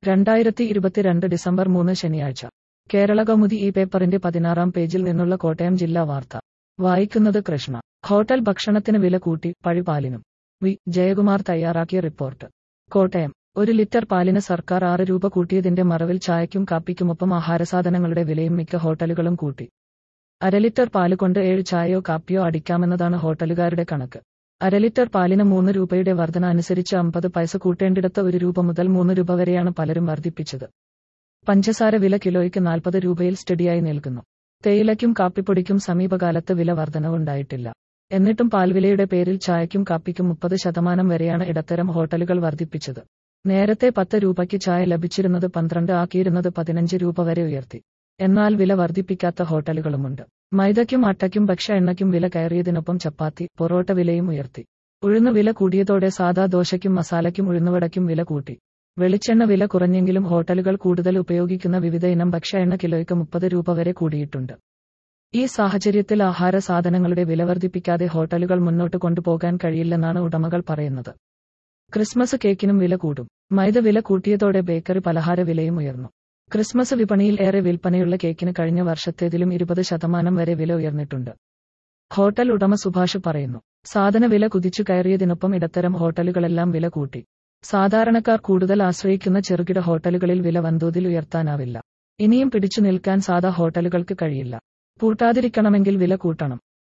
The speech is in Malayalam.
രണ്ടായിരത്തി ഇരുപത്തിരണ്ട് ഡിസംബർ മൂന്ന് ശനിയാഴ്ച കേരള കൗമുദി ഈ പേപ്പറിന്റെ പതിനാറാം പേജിൽ നിന്നുള്ള കോട്ടയം ജില്ലാ വാർത്ത വായിക്കുന്നത് കൃഷ്ണ ഹോട്ടൽ ഭക്ഷണത്തിന് വില കൂട്ടി പഴിപാലിനും വി ജയകുമാർ തയ്യാറാക്കിയ റിപ്പോർട്ട് കോട്ടയം ഒരു ലിറ്റർ പാലിന് സർക്കാർ ആറ് രൂപ കൂട്ടിയതിന്റെ മറവിൽ ചായയ്ക്കും കാപ്പിക്കുമൊപ്പം ആഹാരസാധനങ്ങളുടെ വിലയും മിക്ക ഹോട്ടലുകളും കൂട്ടി അര ലിറ്റർ പാല് കൊണ്ട് ഏഴ് ചായയോ കാപ്പിയോ അടിക്കാമെന്നതാണ് ഹോട്ടലുകാരുടെ കണക്ക് അര ലിറ്റർ പാലിന് മൂന്ന് രൂപയുടെ വർധന അനുസരിച്ച് അമ്പത് പൈസ കൂട്ടേണ്ടിടത്ത് ഒരു രൂപ മുതൽ മൂന്ന് രൂപ വരെയാണ് പലരും വർദ്ധിപ്പിച്ചത് പഞ്ചസാര വില കിലോയ്ക്ക് നാൽപ്പത് രൂപയിൽ സ്റ്റഡിയായി നിൽക്കുന്നു തേയിലയ്ക്കും കാപ്പിപ്പൊടിക്കും സമീപകാലത്ത് വില വർധനവുണ്ടായിട്ടില്ല എന്നിട്ടും പാൽവിലയുടെ പേരിൽ ചായയ്ക്കും കാപ്പിക്കും മുപ്പത് ശതമാനം വരെയാണ് ഇടത്തരം ഹോട്ടലുകൾ വർദ്ധിപ്പിച്ചത് നേരത്തെ പത്ത് രൂപയ്ക്ക് ചായ ലഭിച്ചിരുന്നത് പന്ത്രണ്ട് ആക്കിയിരുന്നത് പതിനഞ്ച് രൂപ വരെ ഉയർത്തി എന്നാൽ വില വർദ്ധിപ്പിക്കാത്ത ഹോട്ടലുകളുമുണ്ട് മൈദയ്ക്കും അട്ടയ്ക്കും ഭക്ഷ്യ എണ്ണയ്ക്കും വില കയറിയതിനൊപ്പം ചപ്പാത്തി പൊറോട്ട വിലയും ഉയർത്തി ഉഴുന്ന് വില കൂടിയതോടെ സാദാ ദോശയ്ക്കും മസാലയ്ക്കും ഉഴുന്നുവടയ്ക്കും വില കൂട്ടി വെളിച്ചെണ്ണ വില കുറഞ്ഞെങ്കിലും ഹോട്ടലുകൾ കൂടുതൽ ഉപയോഗിക്കുന്ന വിവിധ ഇനം ഭക്ഷ്യ എണ്ണ കിലോയ്ക്ക് മുപ്പത് രൂപ വരെ കൂടിയിട്ടുണ്ട് ഈ സാഹചര്യത്തിൽ ആഹാര സാധനങ്ങളുടെ വില വർദ്ധിപ്പിക്കാതെ ഹോട്ടലുകൾ മുന്നോട്ട് കൊണ്ടുപോകാൻ കഴിയില്ലെന്നാണ് ഉടമകൾ പറയുന്നത് ക്രിസ്മസ് കേക്കിനും വില കൂടും മൈദ വില കൂട്ടിയതോടെ ബേക്കറി പലഹാര വിലയും ഉയർന്നു ക്രിസ്മസ് വിപണിയിൽ ഏറെ വിൽപ്പനയുള്ള കേക്കിന് കഴിഞ്ഞ വർഷത്തേതിലും ഇരുപത് ശതമാനം വരെ വില ഉയർന്നിട്ടുണ്ട് ഹോട്ടൽ ഉടമ സുഭാഷ് പറയുന്നു സാധന വില കുതിച്ചു കയറിയതിനൊപ്പം ഇടത്തരം ഹോട്ടലുകളെല്ലാം വില കൂട്ടി സാധാരണക്കാർ കൂടുതൽ ആശ്രയിക്കുന്ന ചെറുകിട ഹോട്ടലുകളിൽ വില വൻതോതിൽ ഉയർത്താനാവില്ല ഇനിയും പിടിച്ചു നിൽക്കാൻ സാധാ ഹോട്ടലുകൾക്ക് കഴിയില്ല പൂട്ടാതിരിക്കണമെങ്കിൽ വില കൂട്ടണം